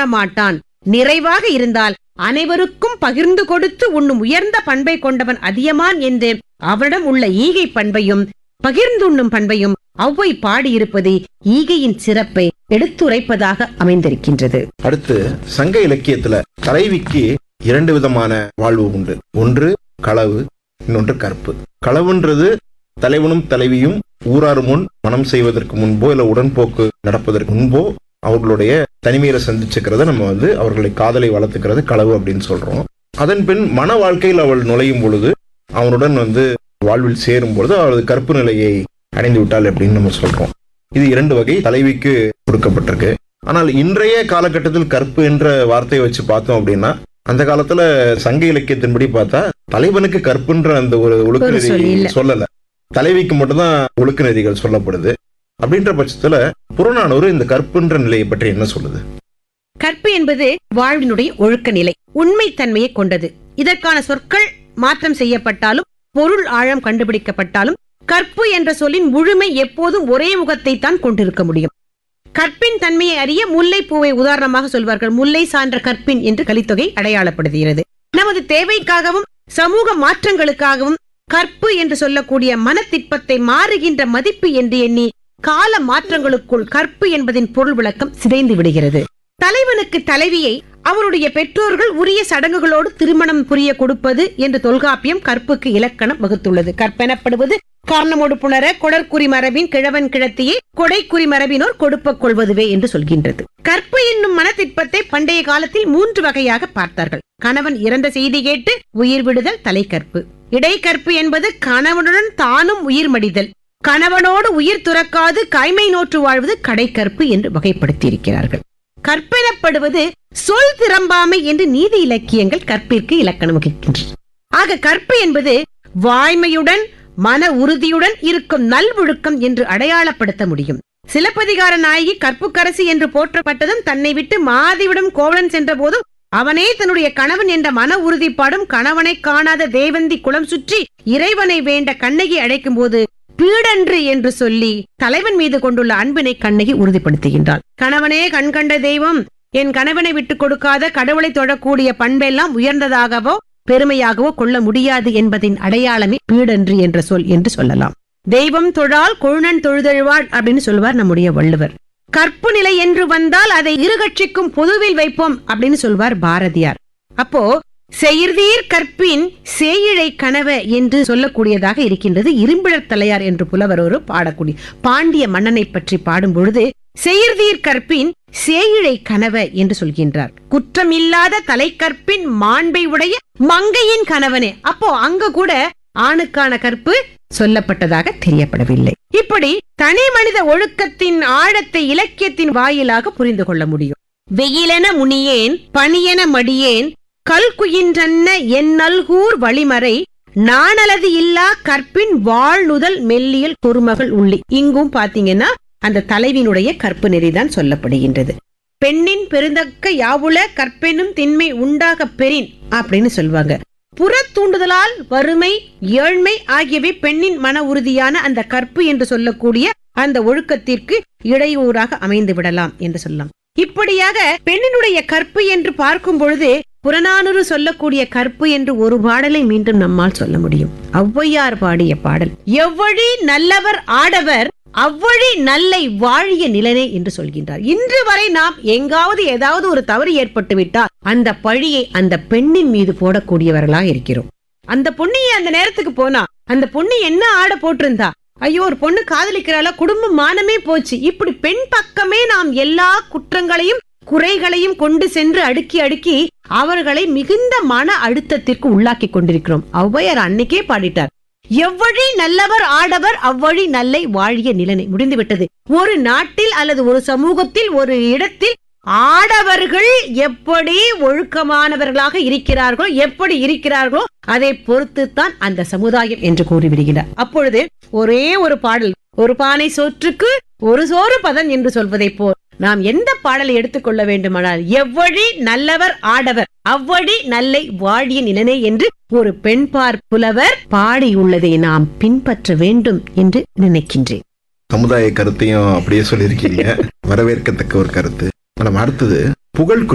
மாட்டான் நிறைவாக இருந்தால் அனைவருக்கும் பகிர்ந்து கொடுத்து உண்ணும் உயர்ந்த பண்பை கொண்டவன் அதியமான் என்று அவனிடம் உள்ள ஈகை பண்பையும் பகிர்ந்துண்ணும் பண்பையும் ஒளவை பாடியிருப்பது ஈகையின் சிறப்பை எடுத்துரைப்பதாக அமைந்திருக்கின்றது அடுத்து சங்க இலக்கியத்துல தலைவிக்கு இரண்டு விதமான வாழ்வு உண்டு ஒன்று களவு இன்னொன்று கற்பு களவுன்றது தலைவனும் தலைவியும் ஊரார் முன் மனம் செய்வதற்கு முன்போ இல்ல உடன்போக்கு நடப்பதற்கு முன்போ அவர்களுடைய தனிமையில சந்திச்சுக்கிறத நம்ம வந்து அவர்களை காதலை வளர்த்துக்கிறது களவு அப்படின்னு சொல்றோம் அதன் பின் மன வாழ்க்கையில் அவள் நுழையும் பொழுது அவனுடன் வந்து வாழ்வில் சேரும் பொழுது அவளது கற்பு நிலையை அடைந்து விட்டாள் அப்படின்னு நம்ம சொல்றோம் இது இரண்டு வகை தலைவிக்கு கொடுக்கப்பட்டிருக்கு ஆனால் இன்றைய காலகட்டத்தில் கற்பு என்ற வார்த்தையை வச்சு பார்த்தோம் அப்படின்னா அந்த காலத்துல சங்க இலக்கியத்தின்படி பார்த்தா தலைவனுக்கு கற்புன்ற அந்த ஒரு ஒழுக்க ஒரு சொல் நெறி இல்ல. சொல்லல தலைவிக்கு மட்டும்தான் ஒழுக்க நெறிகள் சொல்லப்படுது அப்படின்ற பட்சத்துல புறநானூறு இந்த கற்புன்ற நிலையை பற்றி என்ன சொல்லுது கற்பு என்பது வாழ்வினுடைய ஒழுக்க நிலை உண்மைத்தன்மையை கொண்டது இதற்கான சொற்கள் மாற்றம் செய்யப்பட்டாலும் பொருள் ஆழம் கண்டுபிடிக்கப்பட்டாலும் கற்பு என்ற சொல்லின் முழுமை எப்போதும் ஒரே முகத்தை தான் கொண்டிருக்க முடியும் கற்பின் தன்மையை அறிய முல்லை பூவை உதாரணமாக சொல்வார்கள் முல்லை சான்ற கற்பின் என்று கலித்தொகை அடையாளப்படுத்துகிறது நமது தேவைக்காகவும் சமூக மாற்றங்களுக்காகவும் கற்பு என்று சொல்லக்கூடிய மனத்திற்பத்தை மாறுகின்ற மதிப்பு என்று எண்ணி கால மாற்றங்களுக்குள் கற்பு என்பதின் பொருள் விளக்கம் சிதைந்து விடுகிறது தலைவனுக்கு தலைவியை அவருடைய பெற்றோர்கள் உரிய சடங்குகளோடு திருமணம் புரிய கொடுப்பது என்று தொல்காப்பியம் கற்புக்கு இலக்கணம் வகுத்துள்ளது கற்பெனப்படுவது காரணமோடு புணர கொடற்குறி மரபின் கிழவன் கிழத்தியை கொடைக்குறி மரபினோர் கொடுப்ப கொள்வதுவே என்று சொல்கின்றது கற்பு என்னும் மனத்திற்பத்தை பண்டைய காலத்தில் மூன்று வகையாக பார்த்தார்கள் கணவன் இறந்த செய்தி கேட்டு உயிர் விடுதல் தலைக்கற்பு இடைக்கற்பு என்பது கணவனுடன் தானும் உயிர் மடிதல் கணவனோடு உயிர் துறக்காது கைமை நோற்று வாழ்வது கடைக்கற்பு என்று வகைப்படுத்தியிருக்கிறார்கள் கற்பெனப்படுவது சொல் திறம்பாமை என்று நீதி இலக்கியங்கள் கற்பிற்கு இலக்கணம் வகிக்கின்றன ஆக கற்பு என்பது வாய்மையுடன் மன உறுதியுடன் இருக்கும் நல்வொழுக்கம் என்று அடையாளப்படுத்த முடியும் சிலப்பதிகார நாயகி கற்புக்கரசி என்று போற்றப்பட்டதும் தன்னை விட்டு மாதிவிடம் கோவலன் சென்ற போதும் அவனே தன்னுடைய கணவன் என்ற மன உறுதிப்பாடும் கணவனை காணாத தேவந்தி குளம் சுற்றி இறைவனை வேண்ட கண்ணகி அழைக்கும் போது பீடன்று என்று சொல்லி தலைவன் மீது கொண்டுள்ள அன்பினை கண்ணகி உறுதிப்படுத்துகின்றாள் கணவனே கண்கண்ட தெய்வம் என் கணவனை விட்டுக் கொடுக்காத கடவுளை தொழக்கூடிய பண்பெல்லாம் உயர்ந்ததாகவோ பெருமையாகவோ கொள்ள முடியாது என்பதின் அடையாளமே பீடன்று என்ற சொல் என்று சொல்லலாம் தெய்வம் தொழால் கொழுநன் தொழுதழுவாள் அப்படின்னு சொல்வார் நம்முடைய வள்ளுவர் கற்பு நிலை என்று வந்தால் அதை இரு கட்சிக்கும் பொதுவில் வைப்போம் அப்படின்னு சொல்வார் பாரதியார் அப்போ செயிர்தீர் கற்பின் சேயிழை கனவ என்று சொல்லக்கூடியதாக இருக்கின்றது இரும்பிழர் தலையார் என்று புலவர் ஒரு பாடக்கூடிய பாண்டிய மன்னனை பற்றி பாடும் பொழுது செயிர்தீர் கற்பின் சேயிழை கனவ என்று சொல்கின்றார் குற்றமில்லாத தலைக்கற்பின் மாண்பை உடைய மங்கையின் கணவனே அப்போ அங்க கூட ஆணுக்கான கற்பு சொல்லப்பட்டதாக தெரியப்படவில்லை இப்படி தனி மனித ஒழுக்கத்தின் ஆழத்தை இலக்கியத்தின் வாயிலாக புரிந்து கொள்ள முடியும் வெயிலென முனியேன் பணியென மடியேன் கல்குயின்றன்ன என் நல்கூர் வழிமறை நாணலது இல்லா கற்பின் வாழ்நுதல் மெல்லியல் குறுமகள் உள்ளி இங்கும் பாத்தீங்கன்னா அந்த தலைவினுடைய கற்பு நெறிதான் சொல்லப்படுகின்றது பெண்ணின் பெருந்தக்க யாவுல கற்பெனும் திண்மை உண்டாக பெறின் அப்படின்னு சொல்வாங்க புற தூண்டுதலால் வறுமை ஏழ்மை ஆகியவை பெண்ணின் மன உறுதியான அந்த கற்பு என்று சொல்லக்கூடிய அந்த ஒழுக்கத்திற்கு இடையூறாக அமைந்து விடலாம் என்று சொல்லலாம் இப்படியாக பெண்ணினுடைய கற்பு என்று பார்க்கும் பொழுது புறநானூறு சொல்லக்கூடிய கற்பு என்று ஒரு பாடலை மீண்டும் நம்மால் சொல்ல முடியும் ஔவையார் பாடிய பாடல் எவ்வழி நல்லவர் ஆடவர் அவ்வழி நல்லை வாழிய நிலனே என்று சொல்கின்றார் இன்று வரை நாம் எங்காவது ஏதாவது ஒரு தவறு ஏற்பட்டு விட்டால் அந்த பழியை அந்த பெண்ணின் மீது போடக்கூடியவர்களாக இருக்கிறோம் அந்த பொண்ணியை அந்த நேரத்துக்கு போனா அந்த பொண்ணு என்ன ஆட போட்டிருந்தா ஐயோ ஒரு பொண்ணு காதலிக்கிறாளா குடும்ப மானமே போச்சு இப்படி பெண் பக்கமே நாம் எல்லா குற்றங்களையும் குறைகளையும் கொண்டு சென்று அடுக்கி அடுக்கி அவர்களை மிகுந்த மன அழுத்தத்திற்கு உள்ளாக்கி கொண்டிருக்கிறோம் ஔவையார் அன்னைக்கே பாடிட்டார் எவ்வழி நல்லவர் ஆடவர் அவ்வழி நல்லை வாழிய நிலனை முடிந்து விட்டது ஒரு நாட்டில் அல்லது ஒரு சமூகத்தில் ஒரு இடத்தில் ஆடவர்கள் எப்படி ஒழுக்கமானவர்களாக இருக்கிறார்களோ எப்படி இருக்கிறார்களோ அதை பொறுத்துத்தான் அந்த சமுதாயம் என்று கூறிவிடுகிறார் அப்பொழுது ஒரே ஒரு பாடல் ஒரு பானை சோற்றுக்கு ஒரு சோறு பதம் என்று சொல்வதை போல் நாம் எந்த பாடலை எடுத்துக்கொள்ள வேண்டுமானால் எவ்வழி நல்லவர் ஆடவர் அவ்வழி நல்லை வாழிய நிலனே என்று ஒரு பெண்பார் புலவர் பாடியுள்ளதை நாம் பின்பற்ற வேண்டும் என்று நினைக்கின்றேன் சமுதாய கருத்தையும் அப்படியே சொல்லியிருக்கீங்க வரவேற்கத்தக்க ஒரு கருத்து நம்ம அடுத்தது புகழ்